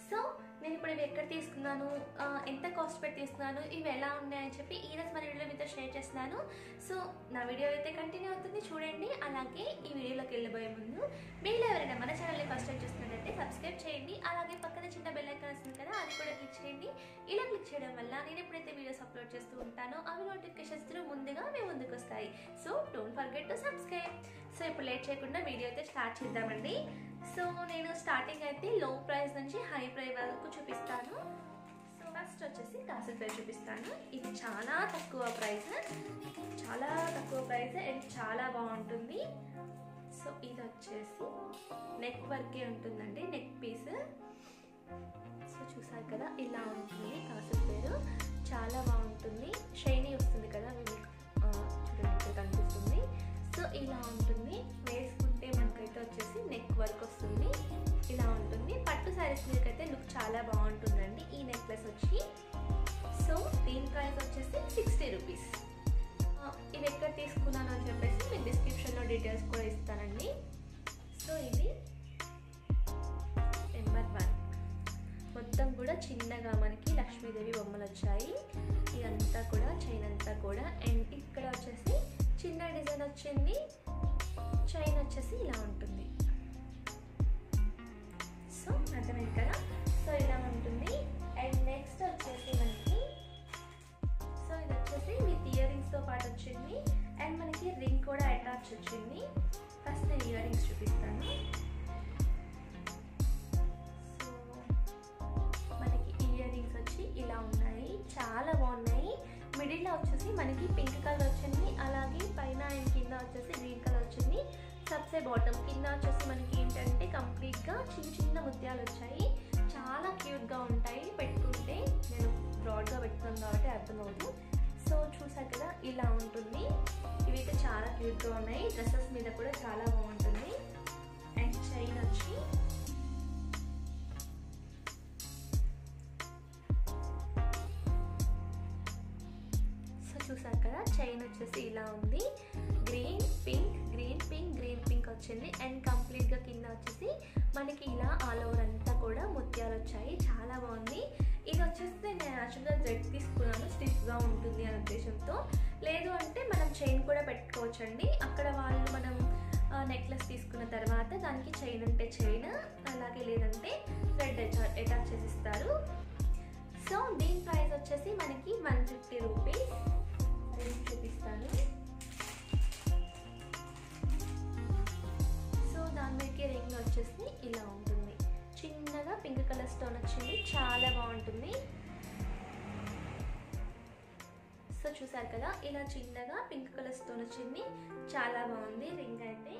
so నేను ఇప్పుడు ఇవి ఎక్కడ తీసుకున్నాను ఆ, ఎంత కాస్ట్ పెట్టి తీసుకున్నాను ఇవి ఎలా ఉన్నాయని చెప్పి ఈ రోజు మన వీడియోలో మీతో షేర్ చేస్తున్నాను సో నా వీడియో అయితే కంటిన్యూ అవుతుంది చూడండి అలాగే ఈ వీడియోలోకి వెళ్ళబోయే ముందు మీరు ఎవరైనా మన ఛానల్ని ఫస్ట్ టైం చూస్తున్నట్టయితే సబ్స్క్రైబ్ చేయండి అలాగే పక్కన చిన్న బెల్ ఐకాన్ వస్తుంది కదా అది కూడా క్లిక్ చేయండి ఇలా క్లిక్ చేయడం వల్ల నేను ఎప్పుడైతే వీడియోస్ అప్లోడ్ చేస్తూ ఉంటానో అవి నోటిఫికేషన్స్ త్రూ ముందుగా మీ ముందుకు వస్తాయి so don't forget to subscribe so ఇప్పుడు లేట్ చేయకుండా వీడియో అయితే స్టార్ట్ చేద్దామండి సో నేను స్టార్టింగ్ అయితే లో ప్రైస్ నుంచి హై ప్రైస్ వరకు చూపిస్తాను సో ఫస్ట్ వచ్చేసి కాసుల ప్రైస్ చూపిస్తాను ఇది చాలా తక్కువ ప్రైస్ చాలా తక్కువ ప్రైస్ అండ్ చాలా బాగుంటుంది సో ఇది వచ్చేసి నెక్ వర్కే ఉంటుందండి నెక్ పీస్ సో చూసారు కదా ఇలా ఉంటుంది కాసుల పేరు చాలా బాగుంటుంది షైనీ వస్తుంది కదా మీకు ఆ, చూడండి ఇక్కడ కనిపిస్తుంది సో ఇలా ఉంటుంది వేసుకుంటే మనకైతే వచ్చేసి నెక్ వర్క్ వస్తుంది ఇలా ఉంటుంది పట్టు శారీస్ మీదకైతే లుక్ చాలా బాగుంటుందండి ఈ నెక్లెస్ వచ్చి సో దీని ప్రైస్ వచ్చేసి సిక్స్టీ రూపీస్ ఇది ఎక్కడ తీసుకున్నాను అని చెప్పేసి మీకు డిస్క్రిప్షన్లో డీటెయిల్స్ కూడా ఇస్తానండి సో ఇది నెంబర్ వన్ మొత్తం కూడా చిన్నగా మనకి లక్ష్మీదేవి బొమ్మలు వచ్చాయి ఇదంతా కూడా చైన్ అంతా కూడా అండ్ ఇక్కడ వచ్చేసి చిన్న డిజైన్ వచ్చింది చైన్ వచ్చేసి ఇలా ఉంటుంది సో అర్థమైంది కదా సో ఇలా ఉంటుంది అండ్ నెక్స్ట్ వచ్చేసి మనకి సో ఇది వచ్చేసి విత్ ఇయర్ రింగ్స్తో పాటు వచ్చింది అండ్ మనకి రింగ్ కూడా అటాచ్ వచ్చింది ఫస్ట్ నేను ఇయర్ రింగ్స్ చూపిస్తాను సో మనకి ఇయర్ రింగ్స్ వచ్చి ఇలా ఉన్నాయి చాలా బాగున్నాయి మిడిల్లో వచ్చేసి మనకి పింక్ కలర్ వచ్చింది అలాగే పైన అండ్ కింద వచ్చేసి గ్రీన్ కలర్ వచ్చింది సబ్సే బాటమ్ కింద వచ్చేసి మనకి ఏంటంటే కంప్లీట్గా చిన్న చిన్న ముత్యాలు వచ్చాయి చాలా క్యూట్గా ఉంటాయి పెట్టుకుంటే నేను బ్రాడ్గా పెట్టుకున్నాను కాబట్టి అర్థమవుతుంది సో చూసారు కదా ఇలా ఉంటుంది ఇవైతే చాలా క్యూట్గా ఉన్నాయి డ్రెస్సెస్ మీద కూడా చాలా బాగుంటుంది అండ్ చైన్ వచ్చి సో చూసారు కదా చైన్ వచ్చేసి ఇలా ఉంది green pink green pink green pink వచ్చింది అండ్ కంప్లీట్గా కింద వచ్చేసి మనకి ఇలా ఆల్ ఓవర్ అంతా కూడా ముత్యాలు వచ్చాయి చాలా బాగుంది ఇది వచ్చేసి నేను యాక్చువల్గా జెడ్ తీసుకున్నాను స్టిఫ్గా ఉంటుంది అనే ఉద్దేశంతో లేదు అంటే మనం చైన్ కూడా పెట్టుకోవచ్చండి అక్కడ వాళ్ళు మనం నెక్లెస్ తీసుకున్న తర్వాత దానికి చైన్ అంటే చైన్ అలాగే లేదంటే థ్రెడ్ అటాచ్ చేసి ఇస్తారు సో దీని ప్రైస్ వచ్చేసి మనకి వన్ ఫిఫ్టీ రూపీస్ రింగ్ చూపిస్తాను సో దాని మీదకి రింగ్ వచ్చేసి ఇలా ఉంటుంది చిన్నగా పింక్ కలర్ స్టోన్ వచ్చింది చాలా బాగుంటుంది సో చూసారు కదా ఇలా చిన్నగా పింక్ కలర్ స్టోన్ వచ్చింది చాలా బాగుంది రింగ్ అయితే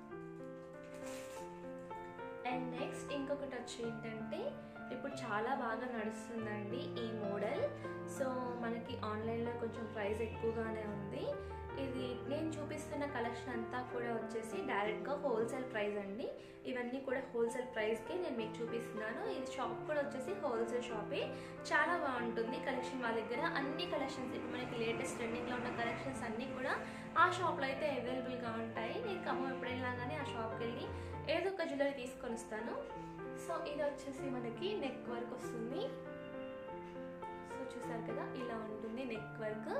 అండ్ నెక్స్ట్ ఇంకొకటి వచ్చి ఏంటంటే ఇప్పుడు చాలా బాగా నడుస్తుందండి ఈ మోడల్ సో మనకి ఆన్లైన్లో కొంచెం ప్రైస్ ఎక్కువగానే ఉంది ఇది నేను చూపిస్తున్న కలెక్షన్ అంతా కూడా వచ్చేసి డైరెక్ట్గా హోల్సేల్ ప్రైస్ అండి ఇవన్నీ కూడా హోల్సేల్ ప్రైస్కే నేను మీకు చూపిస్తున్నాను ఇది షాప్ కూడా వచ్చేసి హోల్సేల్ షాపే చాలా బాగుంటుంది కలెక్షన్ వాళ్ళ దగ్గర అన్ని కలెక్షన్స్ ఇప్పుడు మనకి లేటెస్ట్ ట్రెండింగ్లో ఉన్న కలెక్షన్స్ అన్నీ కూడా ఆ షాప్లో అయితే అవైలబుల్గా ఉంటాయి నేను ఖమ్మం ఎప్పుడైనా కానీ ఆ షాప్కి వెళ్ళి ఏదో ఒక జ్యువెలరీ తీసుకొని వస్తాను సో ఇది వచ్చేసి మనకి నెక్ వర్క్ వస్తుంది సో చూసారు కదా ఇలా ఉంటుంది నెక్ వర్క్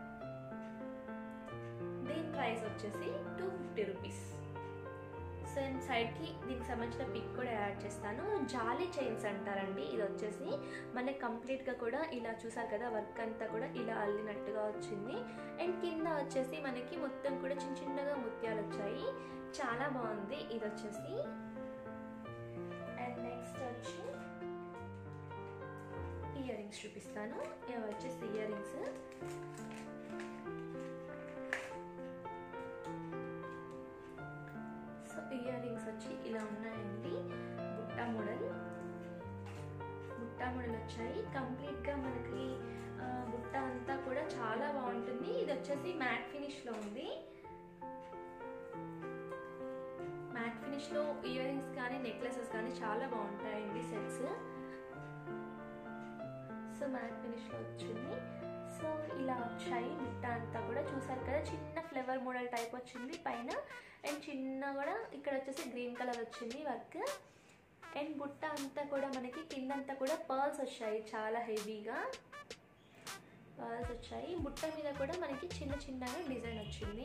దీని ప్రైస్ వచ్చేసి టూ ఫిఫ్టీ రూపీస్ సో నేను సైడ్కి దీనికి సంబంధించిన పిక్ కూడా యాడ్ చేస్తాను జాలీ చైన్స్ అంటారండి ఇది వచ్చేసి మనకి కంప్లీట్గా కూడా ఇలా చూసారు కదా వర్క్ అంతా కూడా ఇలా అల్లినట్టుగా వచ్చింది అండ్ కింద వచ్చేసి మనకి మొత్తం కూడా చిన్న చిన్నగా ముత్యాలు వచ్చాయి చాలా బాగుంది ఇది వచ్చేసి అండ్ నెక్స్ట్ వచ్చి ఇయర్ రింగ్స్ చూపిస్తాను ఇవి వచ్చేసి earrings so earrings వచ్చి ఇలా ఉన్నాయండి బుట్ట మోడల్ బుట్ట మోడల్ వచ్చాయి కంప్లీట్గా మనకి ఆ, బుట్ట అంతా కూడా చాలా బాగుంటుంది ఇది వచ్చేసి మ్యాట్ ఫినిష్లో ఉంది మ్యాట్ ఫినిష్లో ఇయర్ రింగ్స్ కానీ నెక్లెసెస్ కానీ చాలా బాగుంటాయండి సెట్స్ సో మ్యాట్ ఫినిష్లో వచ్చింది సో ఇలా వచ్చాయి బుట్ట అంతా కూడా చూసారు కదా చిన్న ఫ్లేవర్ మోడల్ టైప్ వచ్చింది పైన అండ్ చిన్న కూడా ఇక్కడ వచ్చేసి గ్రీన్ కలర్ వచ్చింది వర్క్ అండ్ బుట్ట అంతా కూడా మనకి కిందంతా కూడా పర్ల్స్ వచ్చాయి చాలా హెవీగా పర్ల్స్ వచ్చాయి బుట్ట మీద కూడా మనకి చిన్న చిన్నగా డిజైన్ వచ్చింది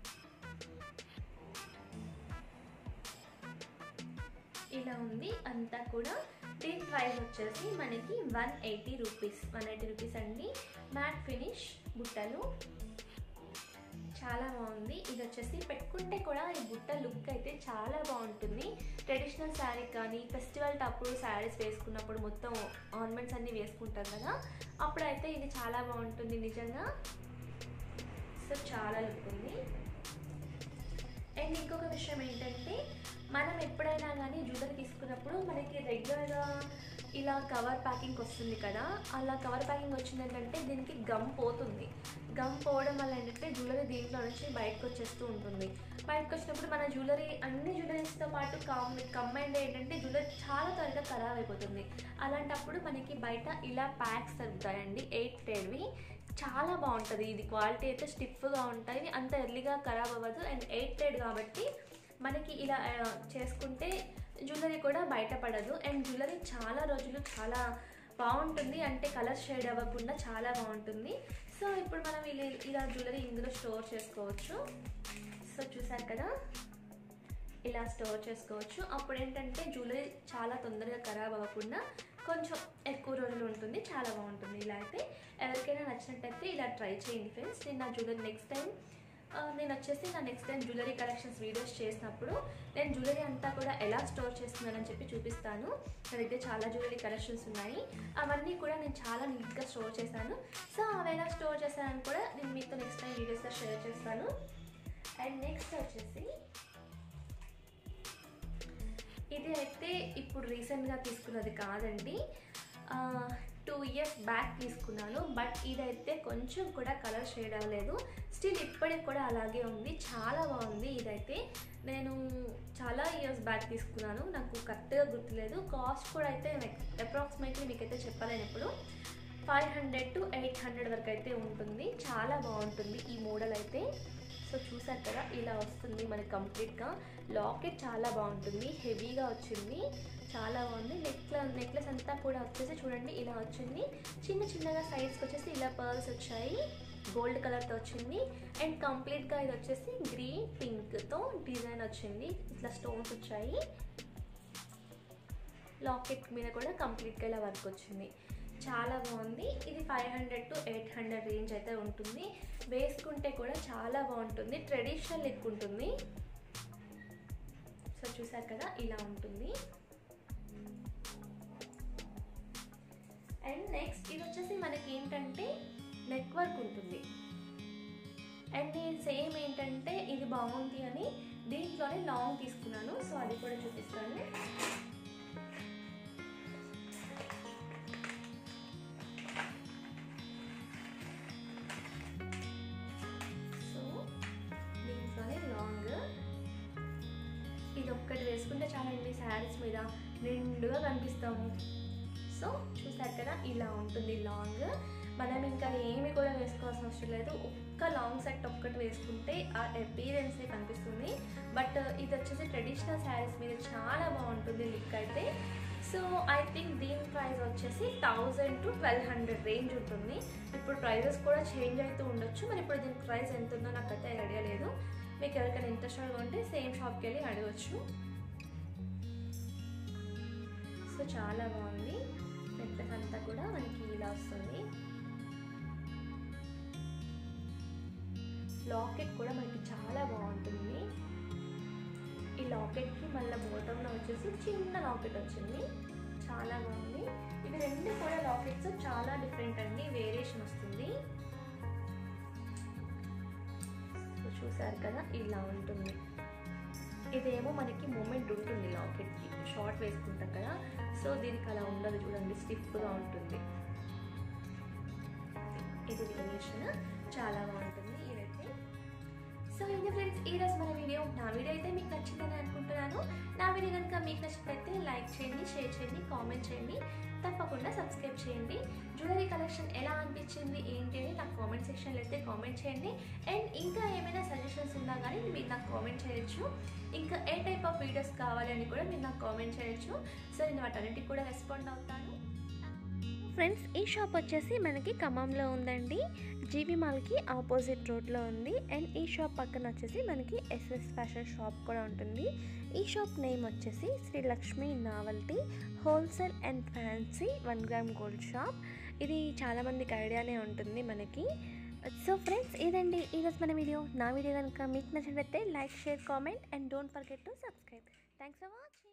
ఇలా ఉంది అంతా కూడా దీని ప్రైస్ వచ్చేసి మనకి one eighty rupees one eighty rupees అండి మ్యాట్ ఫినిష్ బుట్టలు చాలా బాగుంది ఇది వచ్చేసి పెట్టుకుంటే కూడా ఈ బుట్ట లుక్ అయితే చాలా బాగుంటుంది ట్రెడిషనల్ శారీ కానీ ఫెస్టివల్ అప్పుడు శారీస్ వేసుకున్నప్పుడు మొత్తం ఆర్నమెంట్స్ అన్నీ వేసుకుంటాం కదా అప్పుడైతే ఇది చాలా బాగుంటుంది నిజంగా సో చాలా లుక్ ఉంది అండ్ ఇంకొక విషయం ఏంటంటే మనం ఎప్పుడైనా కానీ జ్యువెలరీ తీసుకున్నప్పుడు మనకి రెగ్యులర్గా ఇలా కవర్ ప్యాకింగ్ వస్తుంది కదా అలా కవర్ ప్యాకింగ్ వచ్చింది ఏంటంటే దీనికి గమ్ పోతుంది గమ్ పోవడం వల్ల ఏంటంటే జ్యువెలరీ దీంట్లో నుంచి బయటకు వచ్చేస్తూ ఉంటుంది బయటకు వచ్చినప్పుడు మన జ్యువెలరీ అన్ని జ్యువెలరీస్తో పాటు కమ్ కంబైండ్ ఏంటంటే జ్యువెలరీ చాలా త్వరగా ఖరాబ్ అయిపోతుంది అలాంటప్పుడు మనకి బయట ఇలా ప్యాక్స్ దొరుకుతాయండి ఎయిట్ టెడ్వి చాలా బాగుంటుంది ఇది క్వాలిటీ అయితే స్టిఫ్గా ఉంటాయి అంత ఎర్లీగా ఖరాబ్ అవ్వదు అండ్ ఎయిట్ టెడ్ కాబట్టి మనకి ఇలా ఆ, చేసుకుంటే జ్యువెలరీ కూడా బయటపడదు అండ్ జ్యువెలరీ చాలా రోజులు చాలా బాగుంటుంది అంటే కలర్ షేడ్ అవ్వకుండా చాలా బాగుంటుంది సో ఇప్పుడు మనం ఇలా ఇలా జ్యువెలరీ ఇందులో స్టోర్ చేసుకోవచ్చు సో చూసారు కదా ఇలా స్టోర్ చేసుకోవచ్చు అప్పుడు ఏంటంటే జ్యువెలరీ చాలా తొందరగా ఖరాబ్ అవ్వకుండా కొంచెం ఎక్కువ రోజులు ఉంటుంది చాలా బాగుంటుంది ఇలా అయితే ఎవరికైనా నచ్చినట్టయితే ఇలా ట్రై చేయండి ఫ్రెండ్స్ నేను నా జ్యువెలరీ నెక్స్ట్ టైం నేను వచ్చేసి నా next time jewellery collections videos చేసినప్పుడు నేను జ్యువెలరీ అంతా కూడా ఎలా స్టోర్ చేస్తున్నానని చెప్పి చూపిస్తాను నా దగ్గర చాలా జ్యువెలరీ కలెక్షన్స్ ఉన్నాయి అవన్నీ కూడా నేను చాలా నీట్గా స్టోర్ చేశాను సో అవి ఎలా స్టోర్ చేశానని కూడా నేను మీతో నెక్స్ట్ టైం వీడియోస్లో షేర్ చేస్తాను అండ్ నెక్స్ట్ వచ్చేసి ఇది అయితే ఇప్పుడు రీసెంట్గా తీసుకున్నది కాదండి టూ ఇయర్స్ బ్యాక్ తీసుకున్నాను బట్ ఇదైతే కొంచెం కూడా కలర్ షేడ్ అవ్వలేదు స్టిల్ ఇప్పటికి కూడా అలాగే ఉంది చాలా బాగుంది ఇదైతే నేను చాలా ఇయర్స్ బ్యాక్ తీసుకున్నాను నాకు కరెక్ట్గా గుర్తులేదు కాస్ట్ కూడా అయితే అప్రాక్సిమేట్లీ మీకైతే చెప్పలేను ఇప్పుడు five hundred to eight hundred వరకు అయితే ఉంటుంది చాలా బాగుంటుంది ఈ మోడల్ అయితే సో చూసారు కదా ఇలా వస్తుంది మనకి కంప్లీట్గా లాకెట్ చాలా బాగుంటుంది హెవీగా వచ్చింది చాలా బాగుంది నెక్లెస్ నెక్లెస్ అంతా కూడా వచ్చేసి చూడండి ఇలా వచ్చింది చిన్న చిన్నగా సైడ్స్కి వచ్చేసి ఇలా పర్ల్స్ వచ్చాయి గోల్డ్ కలర్తో వచ్చింది అండ్ కంప్లీట్గా ఇది వచ్చేసి గ్రీన్ పింక్తో డిజైన్ వచ్చింది ఇట్లా స్టోన్స్ వచ్చాయి లాకెట్ మీద కూడా కంప్లీట్గా ఇలా వర్క్ వచ్చింది చాలా బాగుంది ఇది five hundred to eight hundred range అయితే ఉంటుంది వేసుకుంటే కూడా చాలా బాగుంటుంది ట్రెడిషనల్ లుక్ ఉంటుంది సో చూసారు కదా ఇలా ఉంటుంది అండ్ నెక్స్ట్ ఇది వచ్చేసి మనకి ఏంటంటే నెక్ వర్క్ ఉంటుంది అండ్ నేను సేమ్ ఏంటంటే ఇది బాగుంది అని దీంట్లోనే లాంగ్ తీసుకున్నాను సో అది కూడా చూపిస్తాను సో దీంట్లోనే లాంగ్ ఇది ఒక్కటి వేసుకుంటే చాలండి శారీస్ మీద నిండుగా కనిపిస్తాము సో చూసారు కదా ఇలా ఉంటుంది లాంగ్ మనం ఇంకా ఏమి కూడా వేసుకోవాల్సిన అవసరం లేదు ఒక్క లాంగ్ సెట్ ఒక్కటి వేసుకుంటే ఆ అపీరెన్సే కనిపిస్తుంది బట్ ఇది వచ్చేసి ట్రెడిషనల్ శారీస్ మీద చాలా బాగుంటుంది లుక్ అయితే సో ఐ థింక్ దీని ప్రైస్ వచ్చేసి thousand to twelve hundred range ఉంటుంది ఇప్పుడు ప్రైజెస్ కూడా చేంజ్ అవుతూ ఉండొచ్చు మరి ఇప్పుడు దీని ప్రైస్ ఎంత ఉందో నాకైతే ఐడియా లేదు మీకు ఎవరికైనా ఇంట్రెస్టెడ్గా ఉంటే సేమ్ షాప్కి వెళ్ళి అడగచ్చు సో చాలా బాగుంది నెక్లెస్ అంతా కూడా మనకి ఇలా వస్తుంది లాకెట్ కూడా మనకి చాలా బాగుంటుంది ఈ లాకెట్కి మళ్ళీ బోటంలో వచ్చేసి చిన్న లాకెట్ వచ్చింది చాలా బాగుంది ఇవి రెండు కూడా లాకెట్స్ చాలా డిఫరెంట్ అండి వేరియేషన్ వస్తుంది సో చూసారు కదా ఇలా ఉంటుంది ఇదేమో మనకి మూమెంట్ ఉంటుంది లాకెట్కి షార్ట్ వేసుకుంటాం కదా సో దీనికి అలా ఉండదు చూడండి స్టిఫ్గా ఉంటుంది ఇది వేరియేషన్ చాలా బాగుంటుంది ఇదైతే సో ఇది ఫ్రెండ్స్ ఈ రోజు మన వీడియో నా వీడియో అయితే మీకు నచ్చిందని అనుకుంటున్నాను నా వీడియో కనుక మీకు నచ్చినట్లయితే లైక్ చేయండి షేర్ చేయండి కామెంట్ చేయండి తప్పకుండా సబ్స్క్రైబ్ చేయండి జ్యువెలరీ కలెక్షన్ ఎలా అనిపించింది ఏంటి అని నాకు కామెంట్ సెక్షన్లో అయితే కామెంట్ చేయండి అండ్ ఇంకా ఏమైనా సజెషన్స్ ఉన్నా కానీ మీరు నాకు కామెంట్ చేయొచ్చు ఇంకా ఏ టైప్ ఆఫ్ వీడియోస్ కావాలి అని కూడా మీరు నాకు కామెంట్ చేయొచ్చు సో నేను వాటన్నిటికి కూడా రెస్పాండ్ అవుతాను ఫ్రెండ్స్ ఈ షాప్ వచ్చేసి మనకి ఖమ్మంలో ఉందండి జీవి మాల్కి ఆపోజిట్ రోడ్లో ఉంది అండ్ ఈ షాప్ పక్కన వచ్చేసి మనకి ఎస్ఎస్ ఫ్యాషన్ షాప్ కూడా ఉంటుంది ఈ షాప్ నేమ్ వచ్చేసి Shri Lakshmi novelty wholesale and fancy one gram gold shop ఇది చాలామందికి ఐడియానే ఉంటుంది మనకి సో ఫ్రెండ్స్ ఇదండి ఈరోజు మన వీడియో నా వీడియో కనుక మీకు నచ్చినట్లయితే like share comment and don't forget to subscribe thanks for watching